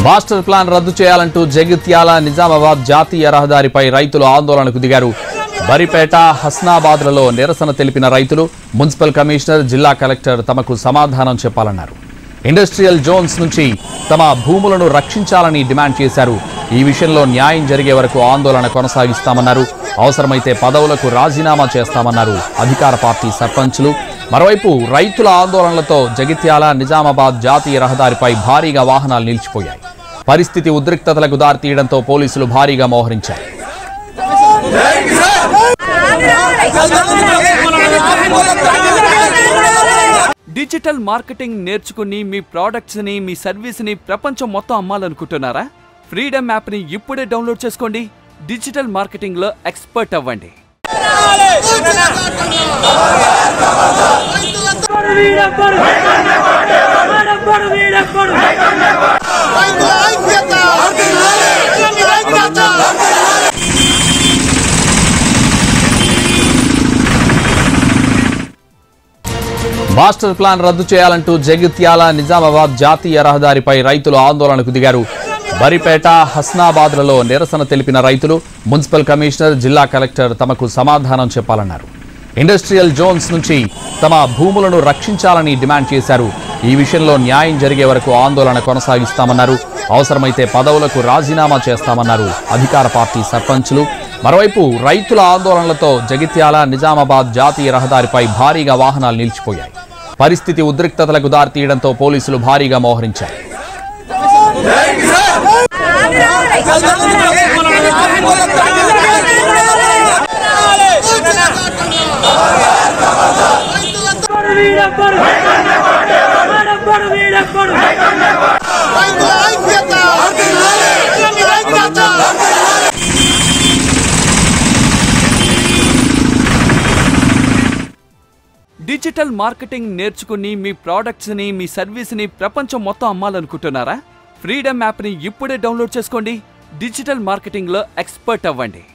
master plan రద్దు చేయాలంటూ జగిత్యాల నిజామాబాద్ జాతీయ రహదారిపై రైతులు ఆందోళనకు దిగారు బరిపేట హస్నాబాద్లలో నిరసన తెలిపిన రైతులు మున్సిపల్ కమిషనర్ జిల్లా కలెక్టర్ తమకు సమాధానం చెప్పాలన్నారు ఇండస్ట్రియల్ జోన్స్ నుంచి తమ భూములను రక్షించాలని డిమాండ్ చేశారు ఈ విషయంలో న్యాయం జరిగే వరకు ఆందోళన కొనసాగిస్తామన్నారు అవసరమైతే పదవులకు రాజీనామా చేస్తామన్నారు అధికార పార్టీ సర్పంచ్లు మరోవైపు రైతుల ఆందోళనలతో జగిత్యాల నిజామాబాద్ జాతీయ రహదారిపై భారీగా వాహనాలు నిలిచిపోయాయి పరిస్థితి ఉద్రిక్తతలకు దారితీయడంతో పోలీసులు భారీగా మోహరించారు డిజిటల్ మార్కెటింగ్ నేర్చుకుని మీ ప్రోడక్ట్స్ ని మీ సర్వీస్ ని ప్రపంచం మొత్తం అమ్మాలనుకుంటున్నారా ఫ్రీడమ్ యాప్ ని ఇప్పుడే డౌన్లోడ్ చేసుకోండి డిజిటల్ మార్కెటింగ్ లో ఎక్స్పర్ట్ అవ్వండి మాస్టర్ ప్లాన్ రద్దు చేయాలంటూ జగిత్యాల నిజామాబాద్ జాతీయ రహదారిపై రైతులు ఆందోళనకు దిగారు బరిపేట హస్నాబాద్లలో నిరసన తెలిపిన రైతులు మున్సిపల్ కమిషనర్ జిల్లా కలెక్టర్ తమకు సమాధానం చెప్పాలన్నారు ఇండస్ట్రియల్ జోన్స్ నుంచి తమ భూములను రక్షించాలని డిమాండ్ చేశారు ఈ విషయంలో న్యాయం జరిగే వరకు ఆందోళన కొనసాగిస్తామన్నారు అవసరమైతే పదవులకు రాజీనామా చేస్తామన్నారు అధికార పార్టీ సర్పంచ్లు మరోవైపు రైతుల ఆందోళనలతో జగిత్యాల నిజామాబాద్ జాతీయ రహదారిపై భారీగా వాహనాలు నిలిచిపోయాయి పరిస్థితి ఉద్రిక్తతలకు దారితీయడంతో పోలీసులు భారీగా మోహరించారు డిజిటల్ మార్కెటింగ్ నేర్చుకుని మీ ప్రోడక్ట్స్ ని మీ సర్వీస్ ని ప్రపంచం మొత్తం అమ్మాలనుకుంటున్నారా ఫ్రీడమ్ యాప్ ని ఇప్పుడే డౌన్లోడ్ చేసుకోండి డిజిటల్ మార్కెటింగ్ లో ఎక్స్పర్ట్ అవ్వండి